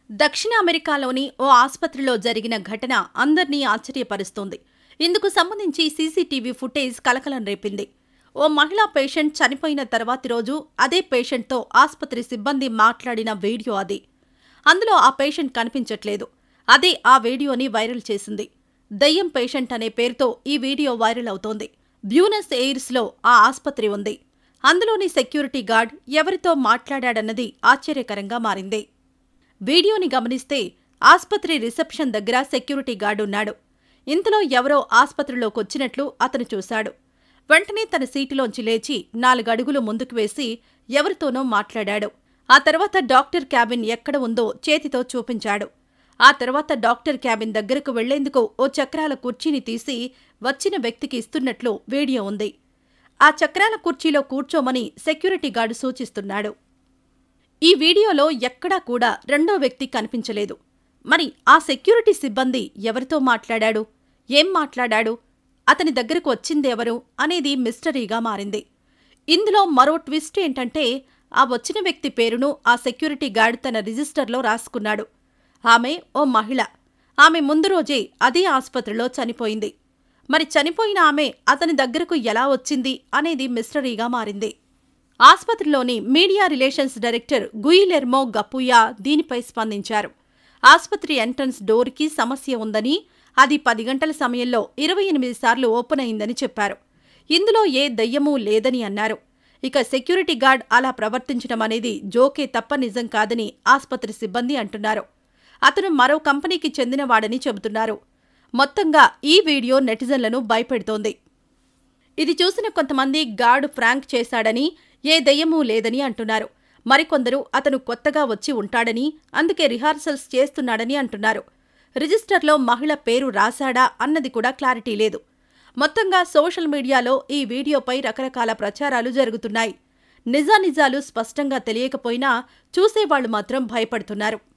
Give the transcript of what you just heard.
దక్షిణ అమెరికాలోని ఓ ఆసుపత్రిలో జరిగిన ఘటన అందర్నీ ఆశ్చర్యపరుస్తోంది ఇందుకు సంబంధించి సీసీటీవీ ఫుటేజ్ కలకలం రేపింది ఓ మహిళా పేషెంట్ చనిపోయిన తర్వాతి రోజు అదే పేషెంట్తో ఆసుపత్రి సిబ్బంది మాట్లాడిన వీడియో అది అందులో ఆ పేషెంట్ కనిపించట్లేదు అదే ఆ వీడియోని వైరల్ చేసింది దయ్యం పేషెంట్ అనే పేరుతో ఈ వీడియో వైరల్ అవుతోంది బ్యూనస్ ఎయిర్స్లో ఆ ఆసుపత్రి ఉంది అందులోని సెక్యూరిటీ గార్డ్ ఎవరితో మాట్లాడాడన్నది ఆశ్చర్యకరంగా మారింది వీడియోని గమనిస్తే ఆస్పత్రి రిసెప్షన్ దగ్గర సెక్యూరిటీ గార్డు ఉన్నాడు ఇంతలో ఎవరో ఆస్పత్రిలోకొచ్చినట్లు అతను చూశాడు వెంటనే తన సీటులోంచి లేచి నాలుగడుగులు ముందుకు వేసి ఎవరితోనో మాట్లాడాడు ఆ తర్వాత డాక్టర్ క్యాబిన్ ఎక్కడ ఉందో చేతితో చూపించాడు ఆ తర్వాత డాక్టర్ క్యాబిన్ దగ్గరకు వెళ్లేందుకు ఓ చక్రాల కుర్చీని తీసి వచ్చిన వ్యక్తికి ఇస్తున్నట్లు వీడియో ఉంది ఆ చక్రాల కుర్చీలో కూర్చోమని సెక్యూరిటీ గార్డు సూచిస్తున్నాడు ఈ వీడియోలో ఎక్కడా కూడా రెండో వ్యక్తి కనిపించలేదు మరి ఆ సెక్యూరిటీ సిబ్బంది ఎవరితో మాట్లాడాడు ఏం మాట్లాడాడు అతని దగ్గరకు వచ్చిందెవరు అనేది మిస్టరీగా మారింది ఇందులో మరో ట్విస్ట్ ఏంటంటే ఆ వచ్చిన వ్యక్తి పేరును ఆ సెక్యూరిటీ గార్డ్ తన రిజిస్టర్లో రాసుకున్నాడు ఆమె ఓ మహిళ ఆమె ముందు రోజే అదే ఆసుపత్రిలో చనిపోయింది మరి చనిపోయిన ఆమె అతని దగ్గరకు ఎలా వచ్చింది అనేది మిస్టరీగా మారింది ఆసుపత్రిలోని మీడియా రిలేషన్స్ డైరెక్టర్ గుయిలెర్మో గప్పుయా దీనిపై స్పందించారు ఆసుపత్రి ఎంట్రన్స్ డోర్కి సమస్య ఉందని అది పది గంటల సమయంలో ఇరవై ఎనిమిది సార్లు ఓపెన్ అయిందని చెప్పారు ఇందులో ఏ దయ్యమూ లేదని అన్నారు ఇక సెక్యూరిటీ గార్డ్ అలా ప్రవర్తించడం అనేది జోకే తప్ప నిజం కాదని ఆసుపత్రి సిబ్బంది అంటున్నారు అతను మరో కంపెనీకి చెందినవాడని చెబుతున్నారు మొత్తంగా ఈ వీడియో నెటిజన్లను భయపెడుతోంది ఇది చూసిన కొంతమంది గార్డు ఫ్రాంక్ చేశాడని ఏ దయ్యమూ లేదని అంటున్నారు మరికొందరు అతను కొత్తగా వచ్చి ఉంటాడని అందుకే రిహార్సల్స్ చేస్తున్నాడని అంటున్నారు రిజిస్టర్లో మహిళ పేరు రాశాడా అన్నది కూడా క్లారిటీ లేదు మొత్తంగా సోషల్ మీడియాలో ఈ వీడియోపై రకరకాల ప్రచారాలు జరుగుతున్నాయి నిజానిజాలు స్పష్టంగా తెలియకపోయినా చూసేవాళ్లు మాత్రం భయపడుతున్నారు